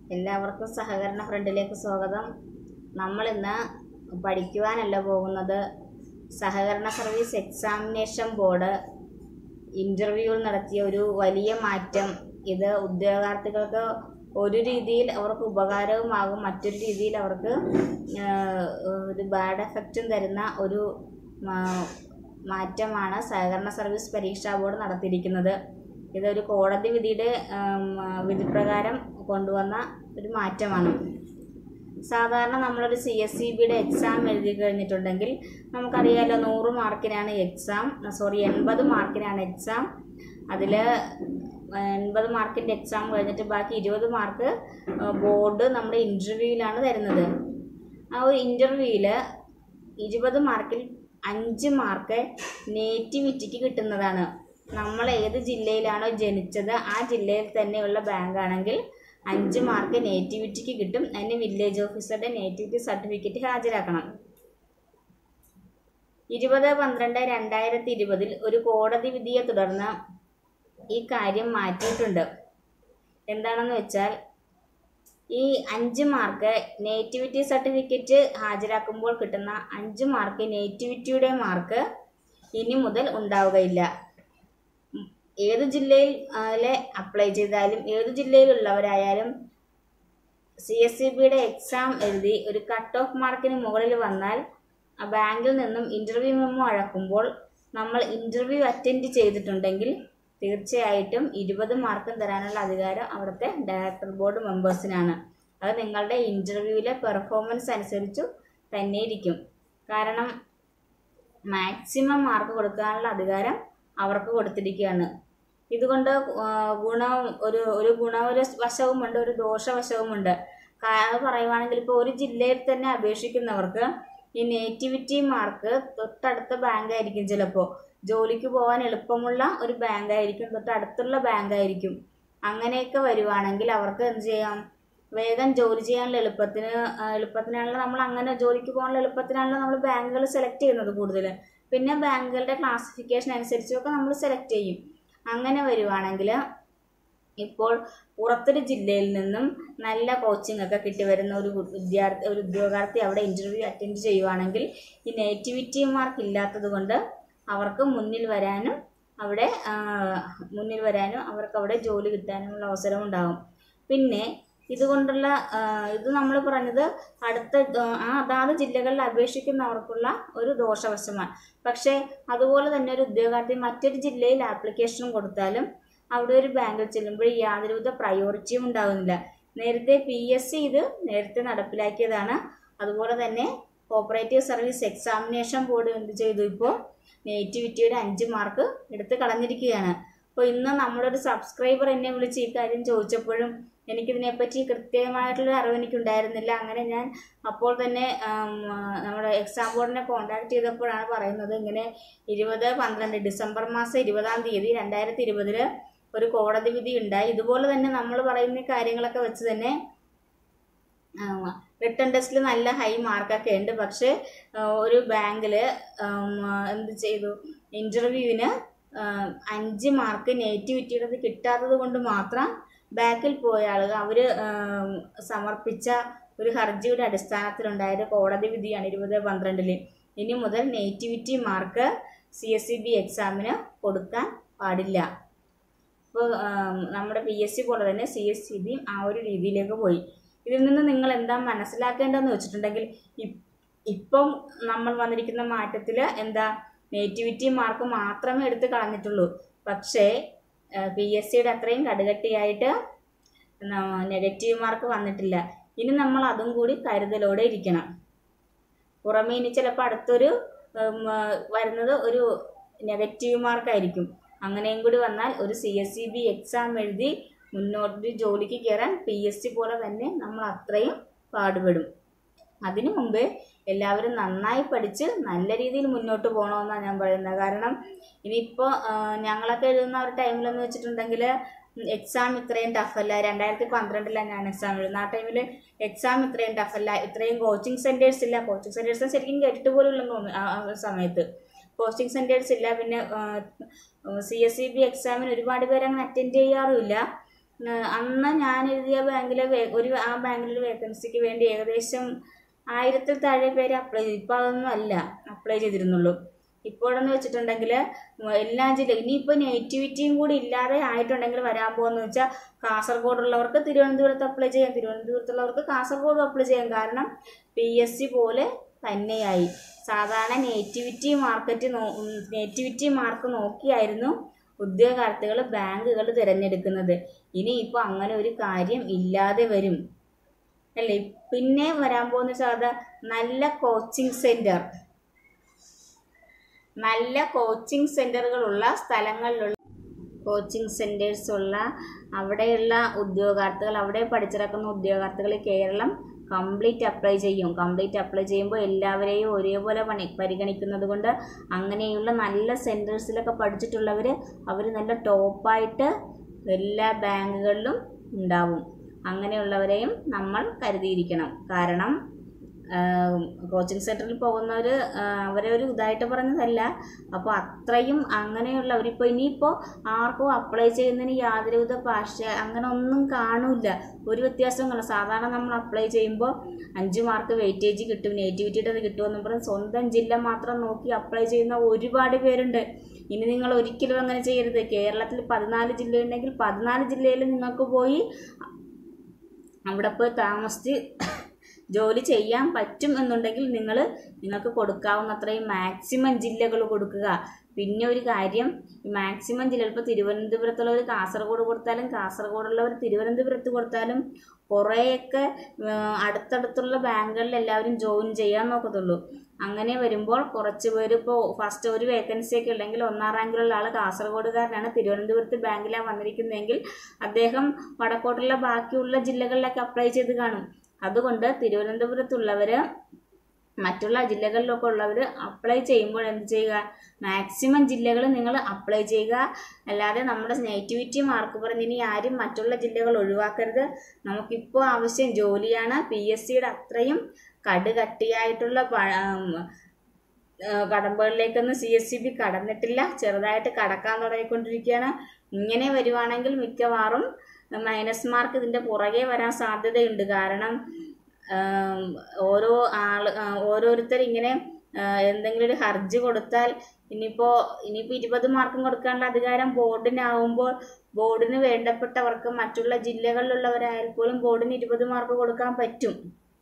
എല്ലാവർക്കും സഹകരണ ഫ്രണ്ടിലേക്ക് സ്വാഗതം നമ്മൾ ഇന്ന് പഠിക്കുവാനല്ല പോകുന്നത് സഹകരണ സർവീസ് എക്സാമിനേഷൻ ബോർഡ് ഇൻ്റർവ്യൂവിൽ നടത്തിയ ഒരു വലിയ മാറ്റം ഇത് ഉദ്യോഗാർത്ഥികൾക്ക് ഒരു രീതിയിൽ അവർക്ക് ഉപകാരവുമാകും മറ്റൊരു രീതിയിൽ അവർക്ക് ആഹ്, ഒരു ബാഡ് എഫക്റ്റും തരുന്ന ഒരു മാ- മാറ്റമാണ് സഹകരണ സർവീസ് പരീക്ഷാ ബോർഡ് നടത്തിയിരിക്കുന്നത് ഇതൊരു കോടതി വിധിയുടെ ആം, വിധിപ്രകാരം കൊണ്ടുവന്ന ഒരു മാറ്റമാണ് സാധാരണ നമ്മളൊരു സി എസ് സി ബിയുടെ എക്സാം എഴുതി കഴിഞ്ഞിട്ടുണ്ടെങ്കിൽ നമുക്കറിയാലോ നൂറ് മാർക്കിനാണ് എക്സാം സോറി എൺപത് മാർക്കിനാണ് എക്സാം അതിൽ എൺപത് മാർക്കിൻ്റെ എക്സാം കഴിഞ്ഞിട്ട് ബാക്കി ഇരുപത് മാർക്ക് ബോർഡ് നമ്മുടെ ഇൻ്റർവ്യൂവിലാണ് തരുന്നത് ആ ഒരു ഇൻ്റർവ്യൂവിൽ ഇരുപത് മാർക്കിൽ അഞ്ച് മാർക്ക് നേറ്റിവിറ്റിക്ക് കിട്ടുന്നതാണ് നമ്മൾ ഏത് ജില്ലയിലാണോ ജനിച്ചത് ആ ജില്ലയിൽ തന്നെയുള്ള ബാങ്ക് ആണെങ്കിൽ അഞ്ച് മാർക്ക് നേറ്റിവിറ്റിക്ക് കിട്ടും അതിന് വില്ലേജ് ഓഫീസറുടെ നേറ്റിവിറ്റി സർട്ടിഫിക്കറ്റ് ഹാജരാക്കണം ഇരുപത് പന്ത്രണ്ട് രണ്ടായിരത്തി ഇരുപതിൽ ഒരു കോടതി വിധിയെ തുടർന്ന് ഈ കാര്യം മാറ്റിയിട്ടുണ്ട് എന്താണെന്ന് വെച്ചാൽ ഈ അഞ്ച് മാർക്ക് നേറ്റിവിറ്റി സർട്ടിഫിക്കറ്റ് ഹാജരാക്കുമ്പോൾ കിട്ടുന്ന അഞ്ച് മാർക്ക് നേറ്റിവിറ്റിയുടെ മാർക്ക് ഇനി മുതൽ ഉണ്ടാവുകയില്ല ഉം, ഏത് ജില്ലയിൽ ആലെ അപ്ലൈ ചെയ്താലും ഏത് ജില്ലയിലുള്ളവരായാലും സി എസ് സി ബിയുടെ എക്സാം എഴുതി ഒരു കട്ട് ഓഫ് മാർക്കിന് മുകളിൽ വന്നാൽ ആ ബാങ്കിൽ നിന്നും ഇൻ്റർവ്യൂ മെമ്മോ അഴക്കുമ്പോൾ നമ്മൾ ഇൻ്റർവ്യൂ അറ്റൻഡ് ചെയ്തിട്ടുണ്ടെങ്കിൽ തീർച്ചയായിട്ടും ഇരുപത് മാർക്കും തരാനുള്ള അധികാരം അവിടുത്തെ ഡയറക്ടർ ബോർഡ് മെമ്പേഴ്സിനാണ് അത് നിങ്ങളുടെ ഇൻ്റർവ്യൂവിലെ പെർഫോമൻസ് അനുസരിച്ചു തന്നെ ഇരിക്കും കാരണം മാക്സിമം മാർക്ക് കൊടുക്കാനുള്ള അധികാരം അവർക്ക് കൊടുത്തിരിക്കുകയാണ് ഇതുകൊണ്ട് ആ, ഗുണം ഒരു ഒരു ഗുണ വശവുമുണ്ട് ഒരു ദോഷവശവുമുണ്ട് കാരണം പറയുവാണെങ്കിൽ ഇപ്പോൾ ഒരു ജില്ലയിൽ തന്നെ അപേക്ഷിക്കുന്നവർക്ക് ഈ നേറ്റിവിറ്റി മാർക്ക് തൊട്ടടുത്ത ബാങ്ക് ആയിരിക്കും ചിലപ്പോൾ ജോലിക്ക് പോകാൻ എളുപ്പമുള്ള ഒരു ബാങ്ക് ആയിരിക്കും തൊട്ടടുത്തുള്ള ബാങ്ക് ആയിരിക്കും അങ്ങനെയൊക്കെ വരുവാണെങ്കിൽ അവർക്ക് എന്ത് ചെയ്യാം വേഗം ജോലി ചെയ്യാനുള്ള എളുപ്പത്തിന് ആ, എളുപ്പത്തിനാണല്ലോ നമ്മൾ അങ്ങനെ ജോലിക്ക് പോകാനുള്ള എളുപ്പത്തിനാണല്ലോ നമ്മൾ ബാങ്കുകൾ സെലക്ട് ചെയ്യുന്നത് കൂടുതൽ പിന്നെ ബാങ്കുകളുടെ ക്ലാസിഫിക്കേഷൻ അനുസരിച്ചൊക്കെ നമ്മൾ സെലക്ട് ചെയ്യും അങ്ങനെ വരുവാണെങ്കിൽ ഇപ്പോൾ പുറത്തൊരു ജില്ലയിൽ നിന്നും നല്ല കോച്ചിങ് ഒക്കെ കിട്ടി വരുന്ന ഒരു വിദ്യാർത്ഥി ഒരു ഉദ്യോഗാർത്ഥി അവിടെ ഇൻ്റർവ്യൂ അറ്റൻഡ് ചെയ്യുവാണെങ്കിൽ ഈ നേറ്റിവിറ്റി മാർക്ക് ഇല്ലാത്തത് കൊണ്ട് അവർക്ക് മുന്നിൽ വരാനും അവിടെ ആ, മുന്നിൽ വരാനും അവർക്ക് അവിടെ ജോലി കിട്ടാനുമുള്ള അവസരം ഉണ്ടാകും പിന്നെ ഇതുകൊണ്ടുള്ള ആ, ഇത് നമ്മൾ പറഞ്ഞത് അടുത്ത ആ, ആ അതാത് ജില്ലകളിൽ അപേക്ഷിക്കുന്നവർക്കുള്ള ഒരു ദോഷവശമാണ് പക്ഷേ അതുപോലെ തന്നെ ഒരു ഉദ്യോഗാർത്ഥി മറ്റൊരു ജില്ലയിൽ ആപ്ലിക്കേഷൻ കൊടുത്താലും അവിടെ ഒരു ബാങ്കിൽ ചെല്ലുമ്പോൾ യാതൊരുവിധ പ്രയോറിറ്റിയും ഉണ്ടാകുന്നില്ല നേരത്തെ പി എസ് സി ഇത് നേരത്തെ നടപ്പിലാക്കിയതാണ് അതുപോലെ തന്നെ കോപ്പറേറ്റീവ് സർവീസ് എക്സാമിനേഷൻ ബോർഡ് എന്ത് ചെയ്തു ഇപ്പോൾ നേറ്റിവിറ്റിയുടെ അഞ്ച് മാർക്ക് എടുത്ത് കളഞ്ഞിരിക്കുകയാണ് അപ്പോൾ ഇന്ന് നമ്മുടെ ഒരു സബ്സ്ക്രൈബർ എന്നെ വിളിച്ച് ഈ കാര്യം ചോദിച്ചപ്പോഴും എനിക്കിതിനെപ്പറ്റി കൃത്യമായിട്ടുള്ള അറിവ് എനിക്കുണ്ടായിരുന്നില്ല അങ്ങനെ ഞാൻ അപ്പോൾ തന്നെ ആം, ആ, നമ്മുടെ എക്സാം ബോർഡിനെ കോൺടാക്ട് ചെയ്തപ്പോഴാണ് പറയുന്നത് ഇങ്ങനെ ഇരുപത് പന്ത്രണ്ട് ഡിസംബർ മാസം ഇരുപതാം തീയതി രണ്ടായിരത്തി ഇരുപതിൽ ഒരു കോടതി വിധി ഉണ്ടായി ഇതുപോലെ തന്നെ നമ്മൾ പറയുന്ന ഈ കാര്യങ്ങളൊക്കെ വെച്ച് തന്നെ റിട്ടേൺ ടെസ്റ്റിൽ നല്ല ഹൈ മാർക്കൊക്കെ ഉണ്ട് പക്ഷേ ആ, ഒരു ബാങ്കിൽ എന്ത് ചെയ്തു ഇൻ്റർവ്യൂവിന് അഞ്ച് മാർക്ക് നേറ്റിവിറ്റിയുടേത് കിട്ടാത്തത് കൊണ്ട് മാത്രം ബാക്കിൽ പോയ ആളുകൾ അവർ സമർപ്പിച്ച ഒരു ഹർജിയുടെ അടിസ്ഥാനത്തിലുണ്ടായ ഒരു കോടതി വിധിയാണ് ഇരുപത് പന്ത്രണ്ടിൽ ഇനി മുതൽ nativity mark C S C B എക്സാമിന് കൊടുക്കാൻ പാടില്ല ഇപ്പോൾ നമ്മുടെ പി എസ് സി പോലെ തന്നെ സി എസ് സി ബിയും ആ ഒരു രീതിയിലേക്ക് പോയി ഇതിൽ നിന്ന് നിങ്ങൾ എന്താ മനസ്സിലാക്കേണ്ടതെന്ന് വെച്ചിട്ടുണ്ടെങ്കിൽ ഇ- ഇപ്പം നമ്മൾ വന്നിരിക്കുന്ന മാറ്റത്തിൽ എന്താ നേറ്റിവിറ്റി മാർക്ക് മാത്രമേ എടുത്ത് കളഞ്ഞിട്ടുള്ളൂ പക്ഷേ പി എസ് സിയുടെ അത്രയും കടുകട്ടിയായിട്ട് നെഗറ്റീവ് മാർക്ക് വന്നിട്ടില്ല ഇനി നമ്മൾ അതും കൂടി കരുതലോടെ ഇരിക്കണം പുറമേ ഇനി ചിലപ്പോൾ അടുത്തൊരു ഉം, ആ, വരുന്നത് ഒരു നെഗറ്റീവ് മാർക്കായിരിക്കും അങ്ങനെയും കൂടി വന്നാൽ ഒരു C S C B exam എഴുതി മുന്നോട്ട് ജോലിക്ക് കയറാൻ പി എസ് സി പോലെ തന്നെ നമ്മൾ അത്രയും പാടുപെടും അതിനു മുമ്പേ എല്ലാവരും നന്നായി പഠിച്ച് നല്ല രീതിയിൽ മുന്നോട്ട് പോകണമെന്നാണ് ഞാൻ പറയുന്നത് കാരണം ഇനിയിപ്പോൾ ഞങ്ങളൊക്കെ എഴുതുന്ന ഒരു ടൈമിലെന്ന് വെച്ചിട്ടുണ്ടെങ്കിൽ എക്സാം ഇത്രയും ടഫല്ല രണ്ടായിരത്തി പന്ത്രണ്ടിലാണ് ഞാൻ എക്സാം എഴുതുന്നത് ആ ടൈമിൽ എക്സാം ഇത്രയും ടഫല്ല ഇത്രയും കോച്ചിങ് സെൻറ്റേഴ്സ് ഇല്ല കോച്ചിങ് സെൻറ്റേഴ്സ് ശരിക്കും കേട്ടിട്ട് പോലും ഇല്ലെന്ന് തോന്നുന്നു ആ ആ സമയത്ത് കോച്ചിങ് സെൻറ്റേഴ്സ് ഇല്ല പിന്നെ സി എസ് സി ബി എക്സാമിന് ഒരുപാട് പേര് അങ്ങനെ അറ്റൻഡ് ചെയ്യാറുമില്ല ഏഹ് അന്ന് ഞാൻ എഴുതിയ ബാങ്കിലെ വേ- ഒരു ആ ബാങ്കിലൊരു വേക്കൻസിക്ക് വേണ്ടി ഏകദേശം ആയിരത്തിൽ താഴെ പേര് അപ്ലൈ ചെയ്തു ഇപ്പോൾ അതൊന്നും അല്ല അപ്ലൈ ചെയ്തിരുന്നുള്ളൂ ഇപ്പോഴെന്ന് വെച്ചിട്ടുണ്ടെങ്കിൽ എല്ലാ ജില്ല ഇനിയിപ്പോൾ നേറ്റിവിറ്റിയും കൂടി ഇല്ലാതെ ആയിട്ടുണ്ടെങ്കിൽ വരാൻ പോകുന്ന വെച്ചാൽ കാസർഗോഡുള്ളവർക്ക് തിരുവനന്തപുരത്ത് അപ്ലൈ ചെയ്യാം തിരുവനന്തപുരത്തുള്ളവർക്ക് കാസർഗോഡ് അപ്ലൈ ചെയ്യാം കാരണം പി എസ് സി പോലെ തന്നെയായി സാധാരണ nativity market no nativity mark നോക്കിയായിരുന്നു ഉദ്യോഗാർത്ഥികൾ ബാങ്കുകൾ തിരഞ്ഞെടുക്കുന്നത് ഇനിയിപ്പോൾ അങ്ങനെ ഒരു കാര്യം ഇല്ലാതെ വരും അല്ലേ പിന്നെ വരാൻ പോകുന്ന സാധാ നല്ല കോച്ചിങ് സെൻറ്റർ നല്ല കോച്ചിങ് സെൻറ്ററുകളുള്ള സ്ഥലങ്ങളിലുള്ള കോച്ചിങ് സെൻറ്റേഴ്സ് ഉള്ള അവിടെയുള്ള ഉദ്യോഗാർത്ഥികൾ അവിടെ പഠിച്ചിറക്കുന്ന ഉദ്യോഗാർത്ഥികൾ കേരളം കംപ്ലീറ്റ് അപ്ലൈ ചെയ്യും കംപ്ലീറ്റ് അപ്ലൈ ചെയ്യുമ്പോൾ എല്ലാവരെയും ഒരേപോലെ പണി പരിഗണിക്കുന്നത് കൊണ്ട് അങ്ങനെയുള്ള നല്ല സെൻറ്റേഴ്സിലൊക്കെ പഠിച്ചിട്ടുള്ളവർ അവർ നല്ല ടോപ്പായിട്ട് എല്ലാ ബാങ്കുകളിലും ഉണ്ടാവും അങ്ങനെയുള്ളവരെയും നമ്മൾ കരുതിയിരിക്കണം കാരണം കോച്ചിങ് സെൻറ്ററിൽ പോകുന്നവർ അവരെ ഒരു ഇതായിട്ട് പറഞ്ഞതല്ല അപ്പോൾ അത്രയും അങ്ങനെയുള്ളവർ ഇപ്പോൾ ഇനിയിപ്പോൾ ആർക്കും അപ്ലൈ ചെയ്യുന്നതിന് യാതൊരുവിധ ഭാഷ അങ്ങനെ ഒന്നും കാണില്ല ഒരു വ്യത്യാസവും കാണില്ല സാധാരണ നമ്മൾ അപ്ലൈ ചെയ്യുമ്പോൾ അഞ്ച് മാർക്ക് വെയിറ്റേജ് കിട്ടും നേറ്റിവിറ്റിയുടെ അത് കിട്ടുമെന്ന് പറഞ്ഞ് സ്വന്തം ജില്ല മാത്രം നോക്കി അപ്ലൈ ചെയ്യുന്ന ഒരുപാട് പേരുണ്ട് ഇനി നിങ്ങൾ ഒരിക്കലും അങ്ങനെ ചെയ്യരുത് കേരളത്തിൽ പതിനാല് ജില്ലയുണ്ടെങ്കിൽ പതിനാല് ജില്ലയിൽ നിങ്ങൾക്ക് പോയി അവിടെ പോയി താമസിച്ച് ജോലി ചെയ്യാൻ പറ്റും എന്നുണ്ടെങ്കിൽ നിങ്ങൾ നിങ്ങൾക്ക് കൊടുക്കാവുന്നത്രയും മാക്സിമം ജില്ലകൾ കൊടുക്കുക പിന്നെ ഒരു കാര്യം ഈ മാക്സിമം ജില്ലകൾ ഇപ്പോൾ തിരുവനന്തപുരത്തുള്ളവർ കാസർഗോഡ് കൊടുത്താലും കാസർഗോഡുള്ളവർ തിരുവനന്തപുരത്ത് കൊടുത്താലും കുറേയൊക്കെ ആ, അടുത്തടുത്തുള്ള ബാങ്കുകളിൽ എല്ലാവരും ജോയിൻ ചെയ്യാൻ നോക്കത്തുള്ളൂ അങ്ങനെ വരുമ്പോൾ കുറച്ച് പേര് ഇപ്പോൾ ഫസ്റ്റ് ഒരു വേക്കൻസി ഒക്കെ ഉണ്ടെങ്കിൽ ഒന്നാം റാങ്കിലുള്ള ആൾ കാസർഗോഡുകാരനാണ് തിരുവനന്തപുരത്ത് ബാങ്കിലാണ് വന്നിരിക്കുന്നതെങ്കിൽ അദ്ദേഹം വടക്കോട്ടുള്ള ബാക്കിയുള്ള ജില്ലകളിലൊക്കെ അപ്ലൈ ചെയ്ത് കാണും അതുകൊണ്ട് തിരുവനന്തപുരത്തുള്ളവർ മറ്റുള്ള ജില്ലകളിലൊക്കെ ഉള്ളവർ അപ്ലൈ ചെയ്യുമ്പോൾ എന്ത് ചെയ്യുക മാക്സിമം ജില്ലകൾ നിങ്ങൾ അപ്ലൈ ചെയ്യുക അല്ലാതെ നമ്മുടെ നേറ്റിവിറ്റി മാർക്ക് പറഞ്ഞ് ഇനി ആരും മറ്റുള്ള ജില്ലകൾ ഒഴിവാക്കരുത് നമുക്കിപ്പോൾ ആവശ്യം ജോലിയാണ് പി എസ് സിയുടെ അത്രയും കടുകട്ടിയായിട്ടുള്ള പ- ആം, ആ, കടമ്പകളിലേക്കൊന്നും സി എസ് സി ബി കടന്നിട്ടില്ല ചെറുതായിട്ട് കടക്കാൻ തുടങ്ങിക്കൊണ്ടിരിക്കുകയാണ് ഇങ്ങനെ വരുവാണെങ്കിൽ മിക്കവാറും മൈനസ് മാർക്ക് ഇതിൻ്റെ പുറകെ വരാൻ സാധ്യതയുണ്ട് കാരണം ആം, ഓരോ ആൾ ആ, ഓരോരുത്തർ ഇങ്ങനെ ആ, എന്തെങ്കിലും ഒരു ഹർജി കൊടുത്താൽ ഇനിയിപ്പോൾ ഇനിയിപ്പോൾ ഇരുപത് മാർക്കും കൊടുക്കാനുള്ള അധികാരം ബോർഡിനാവുമ്പോൾ ബോർഡിന് വേണ്ടപ്പെട്ടവർക്ക് മറ്റുള്ള ജില്ലകളിലുള്ളവരായാൽ പോലും ബോർഡിന് ഇരുപത് മാർക്ക് കൊടുക്കാൻ പറ്റും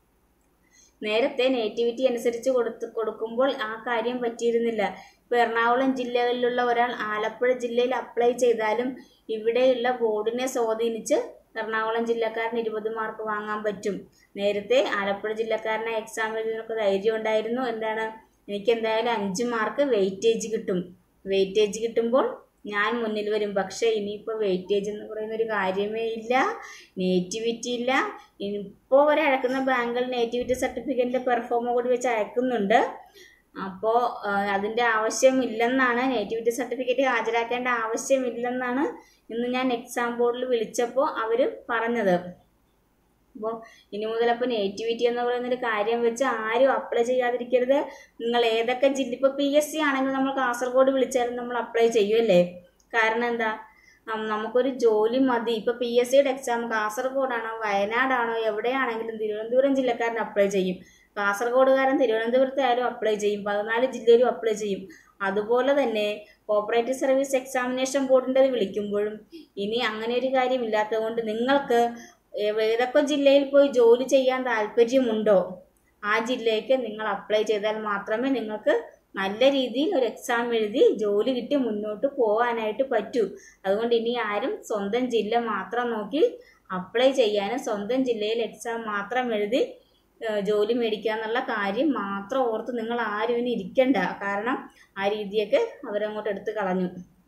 നേരത്തെ നേറ്റിവിറ്റി അനുസരിച്ച് കൊടുത്ത് കൊടുക്കുമ്പോൾ ആ കാര്യം പറ്റിയിരുന്നില്ല ഇപ്പോൾ എറണാകുളം ജില്ലകളിലുള്ള ഒരാൾ ആലപ്പുഴ ജില്ലയിൽ അപ്ലൈ ചെയ്താലും ഇവിടെയുള്ള ബോർഡിനെ സ്വാധീനിച്ച് എറണാകുളം ജില്ലക്കാരന് ഇരുപത് മാർക്ക് വാങ്ങാൻ പറ്റും നേരത്തെ ആലപ്പുഴ ജില്ലക്കാരനെ എക്സാം എഴുതുന്നതിനൊക്കെ ധൈര്യം ഉണ്ടായിരുന്നു എന്താണ് എനിക്ക് എന്തായാലും അഞ്ച് മാർക്ക് വെയിറ്റേജ് കിട്ടും വെയിറ്റേജ് കിട്ടുമ്പോൾ ഞാൻ മുന്നിൽ വരും പക്ഷേ ഇനിയിപ്പോൾ വെയിറ്റേജ് എന്ന് പറയുന്ന ഒരു കാര്യമേ ഇല്ല നേറ്റിവിറ്റി ഇല്ല ഇപ്പോൾ വരെ അയക്കുന്ന ബാങ്കുകൾ നേറ്റിവിറ്റി സർട്ടിഫിക്കറ്റിൻ്റെ പെർഫോമ കൂടി വെച്ച് അയക്കുന്നുണ്ട് അപ്പോൾ അതിൻ്റെ ആവശ്യമില്ലെന്നാണ് നേറ്റിവിറ്റി സർട്ടിഫിക്കറ്റ് ഹാജരാക്കേണ്ട ആവശ്യമില്ലെന്നാണ് ഇന്ന് ഞാൻ എക്സാം ബോർഡിൽ വിളിച്ചപ്പോൾ അവർ പറഞ്ഞത് അപ്പോൾ ഇനി മുതലപ്പോൾ നേറ്റിവിറ്റി എന്ന് പറയുന്ന ഒരു കാര്യം വെച്ച് ആരും അപ്ലൈ ചെയ്യാതിരിക്കരുത് നിങ്ങൾ ഏതൊക്കെ ജില്ല ഇപ്പോൾ പി എസ് സി ആണെങ്കിൽ നമ്മൾ കാസർഗോഡ് വിളിച്ചാലും നമ്മൾ അപ്ലൈ ചെയ്യുമല്ലേ കാരണം എന്താ നം- നമുക്കൊരു ജോലി മതി ഇപ്പോൾ പി എസ് സിയുടെ എക്സാം കാസർഗോഡാണോ വയനാടാണോ എവിടെയാണെങ്കിലും തിരുവനന്തപുരം ജില്ലക്കാരൻ അപ്ലൈ ചെയ്യും കാസർഗോഡുകാരൻ തിരുവനന്തപുരത്തായാലും അപ്ലൈ ചെയ്യും പതിനാല് ജില്ലയിലും അപ്ലൈ ചെയ്യും അതുപോലെ തന്നെ കോപ്പറേറ്റീവ് സർവീസ് എക്സാമിനേഷൻ ബോർഡിൻ്റെത് വിളിക്കുമ്പോഴും ഇനി അങ്ങനെ ഒരു കാര്യം ഇല്ലാത്തതുകൊണ്ട് നിങ്ങൾക്ക് ഏ- ഏതൊക്കെ ജില്ലയിൽ പോയി ജോലി ചെയ്യാൻ താല്പര്യമുണ്ടോ ആ ജില്ലയ്ക്ക് നിങ്ങൾ അപ്ലൈ ചെയ്താൽ മാത്രമേ നിങ്ങൾക്ക് നല്ല രീതിയിൽ ഒരു എക്സാം എഴുതി ജോലി കിട്ടി മുന്നോട്ട് പോകാനായിട്ട് പറ്റൂ അതുകൊണ്ട് ഇനി ആരും സ്വന്തം ജില്ല മാത്രം നോക്കി അപ്ലൈ ചെയ്യാനും സ്വന്തം ജില്ലയിൽ എക്സാം മാത്രം എഴുതി ഏഹ്, ജോലി മേടിക്കുക എന്നുള്ള കാര്യം മാത്രം ഓർത്ത് നിങ്ങൾ ആരും ഇനി ഇരിക്കണ്ട കാരണം ആ രീതിയൊക്കെ അവരങ്ങോട്ട് എടുത്ത് കളഞ്ഞു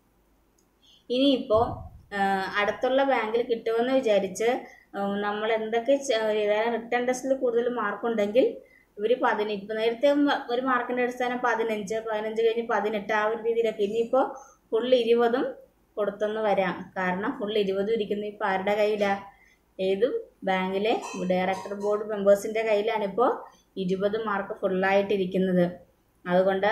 ഇനിയിപ്പോൾ അടുത്തുള്ള ബാങ്കിൽ കിട്ടുമെന്ന് വിചാരിച്ച് ഉം, നമ്മൾ എന്തൊക്കെ ചെയ്താലും റിട്ടേൺ ടെസ്റ്റിൽ കൂടുതൽ മാർക്കുണ്ടെങ്കിൽ ഇവർ പതിന ഇപ്പം നേരത്തെ മ- ഒരു മാർക്കിൻ്റെ അടിസ്ഥാനം പതിനഞ്ച് പതിനഞ്ച് കഴിഞ്ഞ് പതിനെട്ട് ആ ഒരു രീതിയിലൊക്കെ ഇനിയിപ്പോൾ ഫുൾ ഇരുപതും കൊടുത്തെന്ന് വരാം കാരണം ഫുൾ ഇരുപതും ഇരിക്കുന്നത് ഇപ്പോൾ ആരുടെ കയ്യിലാണ് ഏതും ബാങ്കിലെ ഡയറക്ടർ ബോർഡ് മെമ്പേഴ്സിൻ്റെ കയ്യിലാണിപ്പോൾ ഇരുപത് മാർക്ക് ഫുള്ളായിട്ടിരിക്കുന്നത് അതുകൊണ്ട്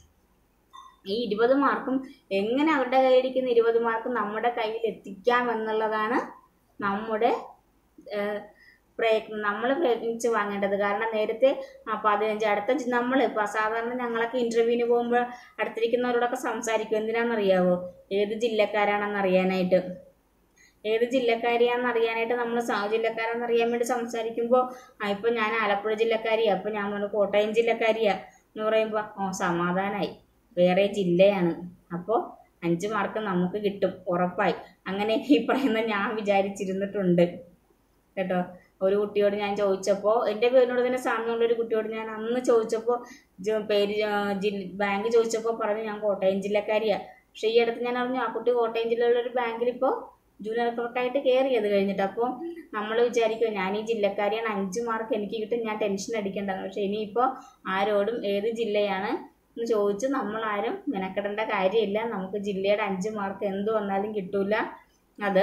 ഈ ഇരുപത് മാർക്കും എങ്ങനെ അവരുടെ കയ്യിലിരിക്കുന്ന ഇരുപത് മാർക്ക് നമ്മുടെ കയ്യിൽ എത്തിക്കാം എന്നുള്ളതാണ് നമ്മുടെ ഏഹ്, പ്രയത്നം നമ്മൾ പ്രയത്നിച്ച് വാങ്ങേണ്ടത് കാരണം നേരത്തെ ആ പതിനഞ്ച് അടുത്ത നമ്മൾ ഇപ്പം സാധാരണ ഞങ്ങളൊക്കെ ഇൻ്റർവ്യൂവിന് പോകുമ്പോൾ അടുത്തിരിക്കുന്നവരോടൊക്കെ സംസാരിക്കും എന്തിനാണെന്നറിയാവോ ഏത് ജില്ലക്കാരാണെന്ന് അറിയാനായിട്ട് ഏത് ജില്ലക്കാരിയാണെന്ന് അറിയാനായിട്ട് നമ്മൾ ജില്ലക്കാരാണെന്ന് അറിയാൻ വേണ്ടി സംസാരിക്കുമ്പോൾ ആ ഇപ്പം ഞാൻ ആലപ്പുഴ ജില്ലക്കാരിയാ അപ്പം ഞാൻ പറഞ്ഞു കോട്ടയം ജില്ലക്കാരിയാ എന്ന് പറയുമ്പോൾ ഓ സമാധാനമായി വേറെ ജില്ലയാണ് അപ്പോൾ അഞ്ച് മാർക്ക് നമുക്ക് കിട്ടും ഉറപ്പായി അങ്ങനെ ഈ പറയുന്ന ഞാൻ വിചാരിച്ചിരുന്നിട്ടുണ്ട് കേട്ടോ ഒരു കുട്ടിയോട് ഞാൻ ചോദിച്ചപ്പോൾ എൻ്റെ പേരിനോട് തന്നെ സാമ്യമുള്ള ഒരു കുട്ടിയോട് ഞാൻ അന്ന് ചോദിച്ചപ്പോൾ ജ- പേര് ജ- ജില്ല ബാങ്ക് ചോദിച്ചപ്പോൾ പറഞ്ഞു ഞാൻ കോട്ടയം ജില്ലക്കാരിയാ പക്ഷേ ഈ അടുത്ത് ഞാൻ അറിഞ്ഞു ആ കുട്ടി കോട്ടയം ജില്ലയിലുള്ള ഒരു ബാങ്കിൽ ഇപ്പോൾ ജൂനിയർ ക്ലർക്കായിട്ട് കയറിയത് കഴിഞ്ഞിട്ട് അപ്പോൾ നമ്മൾ വിചാരിക്കും ഞാൻ ഈ ജില്ലക്കാരിയാണ് അഞ്ച് മാർക്ക് എനിക്ക് കിട്ടും ഞാൻ ടെൻഷൻ അടിക്കേണ്ടതാണ് പക്ഷേ ഇനിയിപ്പോൾ ആരോടും ഏത് ജില്ലയാണ് എന്ന് ചോദിച്ച് നമ്മളാരും മെനക്കെടേണ്ട കാര്യമില്ല നമുക്ക് ജില്ലയുടെ അഞ്ച് മാർക്ക് എന്ത് വന്നാലും കിട്ടൂല അത്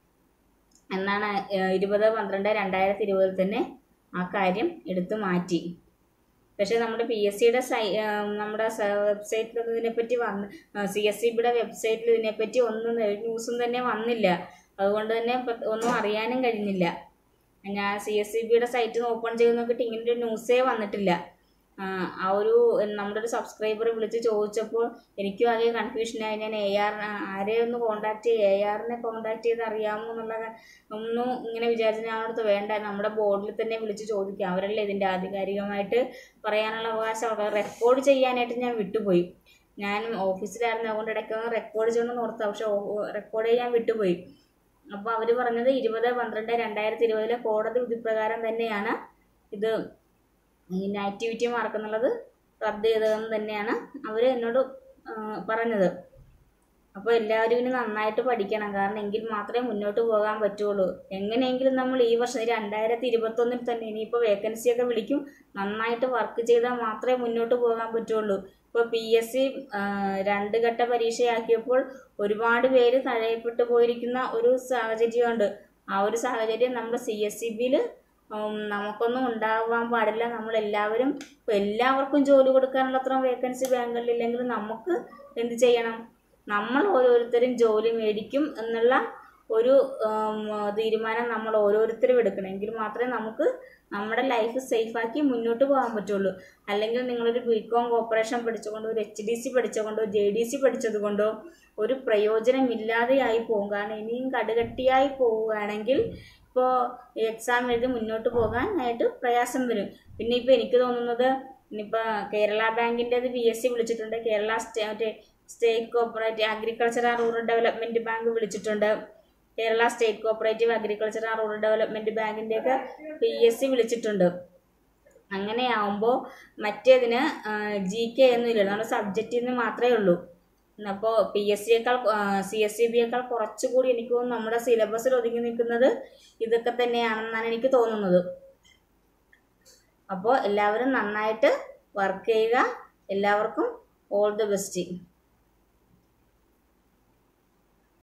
എന്നാണ് ഏഹ്, ഇരുപത് പന്ത്രണ്ട് രണ്ടായിരത്തി ഇരുപതിൽ തന്നെ ആ കാര്യം എടുത്തു മാറ്റി പക്ഷേ നമ്മുടെ പി എസ് സിയുടെ സൈ ഏഹ്, നമ്മുടെ വെബ്സൈറ്റിലൊന്നും ഇതിനെപ്പറ്റി വന്ന് സി എസ് സി ബിയുടെ വെബ്സൈറ്റിൽ ഇതിനെപ്പറ്റി ഒന്നും ന്യൂസും തന്നെ വന്നില്ല അതുകൊണ്ട് തന്നെ ഇപ്പം ഒന്നും അറിയാനും കഴിഞ്ഞില്ല ഞാൻ സി എസ് സി ബിയുടെ സൈറ്റ് ഓപ്പൺ ചെയ്ത് നോക്കിയിട്ട് ഇങ്ങനൊരു ന്യൂസേ വന്നിട്ടില്ല ആ, ആ ഒരു നമ്മുടെ ഒരു സബ്സ്ക്രൈബർ വിളിച്ച് ചോദിച്ചപ്പോൾ എനിക്കും ആകെ കൺഫ്യൂഷനായി ഞാൻ എ ആർ ആരെ ഒന്ന് കോണ്ടാക്ട് ചെയ്ത് എ ആറിനെ കോണ്ടാക്ട് ചെയ്ത് അറിയാമോ എന്നുള്ള ക- ഒന്നും ഇങ്ങനെ വിചാരിച്ച് ഞാൻ അടുത്ത് വേണ്ട നമ്മുടെ ബോർഡിൽ തന്നെ വിളിച്ച് ചോദിക്കാം അവരല്ലേ ഇതിൻ്റെ ആധികാരികമായിട്ട് പറയാനുള്ള അവകാശം റെക്കോർഡ് ചെയ്യാനായിട്ട് ഞാൻ വിട്ടുപോയി ഞാൻ ഓഫീസിലായിരുന്നു അതുകൊണ്ട് ഇടയ്ക്കൊന്ന് റെക്കോർഡ് ചെയ്യണമെന്ന് ഓർത്താ പക്ഷെ റെക്കോർഡ് ചെയ്യാൻ വിട്ടുപോയി അപ്പോൾ അവർ പറഞ്ഞത് ഇരുപത് പന്ത്രണ്ട് രണ്ടായിരത്തി ഇരുപതിലെ കോടതി വിധി പ്രകാരം തന്നെയാണ് ഇത് ഈ ആക്ടിവിറ്റി മാർക്ക് എന്നുള്ളത് റദ്ദ് ചെയ്തതെന്ന് തന്നെയാണ് അവർ എന്നോട് ആ, പറഞ്ഞത് അപ്പോൾ എല്ലാവരും ഇനി നന്നായിട്ട് പഠിക്കണം കാരണം എങ്കിൽ മാത്രമേ മുന്നോട്ട് പോകാൻ പറ്റുള്ളൂ എങ്ങനെയെങ്കിലും നമ്മൾ ഈ വർഷം രണ്ടായിരത്തി ഇരുപത്തൊന്നിൽ തന്നെ ഇനിയിപ്പോൾ വേക്കൻസിയൊക്കെ വിളിക്കും നന്നായിട്ട് വർക്ക് ചെയ്താൽ മാത്രമേ മുന്നോട്ട് പോകാൻ പറ്റുള്ളൂ ഇപ്പോൾ പി എസ് സി രണ്ട് ഘട്ട പരീക്ഷയാക്കിയപ്പോൾ ഒരുപാട് പേര് തഴയപ്പെട്ടു പോയിരിക്കുന്ന ഒരു സാഹചര്യമുണ്ട് ആ ഒരു സാഹചര്യം നമ്മുടെ സി എസ് സി ബിയിൽ നമുക്കൊന്നും ഉണ്ടാവാൻ പാടില്ല നമ്മളെല്ലാവരും ഇപ്പോൾ എല്ലാവർക്കും ജോലി കൊടുക്കാനുള്ള അത്ര വേക്കൻസി ബാങ്കുകളിലില്ലെങ്കിൽ നമുക്ക് എന്ത് ചെയ്യണം നമ്മൾ ഓരോരുത്തരും ജോലി മേടിക്കും എന്നുള്ള ഒരു ഉം, തീരുമാനം നമ്മൾ ഓരോരുത്തരും എടുക്കണം എങ്കിൽ മാത്രമേ നമുക്ക് നമ്മുടെ ലൈഫ് സേഫാക്കി മുന്നോട്ട് പോകാൻ പറ്റുള്ളൂ അല്ലെങ്കിൽ നിങ്ങളൊരു ബി കോം കോപ്പറേഷൻ പഠിച്ചുകൊണ്ടോ ഒരു എച്ച് ഡി സി പഠിച്ചുകൊണ്ടോ ജെ ഡി സി പഠിച്ചത് കൊണ്ടോ ഒരു പ്രയോജനമില്ലാതെയായി പോകും കാരണം ഇനിയും കടുകട്ടിയായി പോവുകയാണെങ്കിൽ ഇപ്പോൾ എക്സാം എഴുതി മുന്നോട്ട് പോകാനായിട്ട് പ്രയാസം വരും പിന്നെ ഇപ്പോൾ എനിക്ക് തോന്നുന്നത് ഇനിയിപ്പോൾ കേരള ബാങ്കിൻ്റെത് പി എസ് സി വിളിച്ചിട്ടുണ്ട് Kerala state state cooperative agriculture and rural development bank വിളിച്ചിട്ടുണ്ട് Kerala state cooperative agriculture and rural development ബാങ്കിൻ്റെയൊക്കെ പി എസ് സി വിളിച്ചിട്ടുണ്ട് അങ്ങനെയാവുമ്പോൾ മറ്റേതിന് ജി കെ ഒന്നുമില്ല നമ്മുടെ സബ്ജക്റ്റിൽ നിന്ന് മാത്രമേ ഉള്ളൂ അപ്പോൾ പി എസ് സിയേക്കാൾ സി എസ് സി ബിയേക്കാൾ കുറച്ചുകൂടി എനിക്ക് തോന്നുന്നു നമ്മുടെ സിലബസിൽ ഒതുങ്ങി നിൽക്കുന്നത് ഇതൊക്കെ തന്നെയാണെന്നാണ് എനിക്ക് തോന്നുന്നത് അപ്പോൾ എല്ലാവരും നന്നായിട്ട് വർക്ക് ചെയ്യുക എല്ലാവർക്കും ഓൾ ദി ബെസ്റ്റ്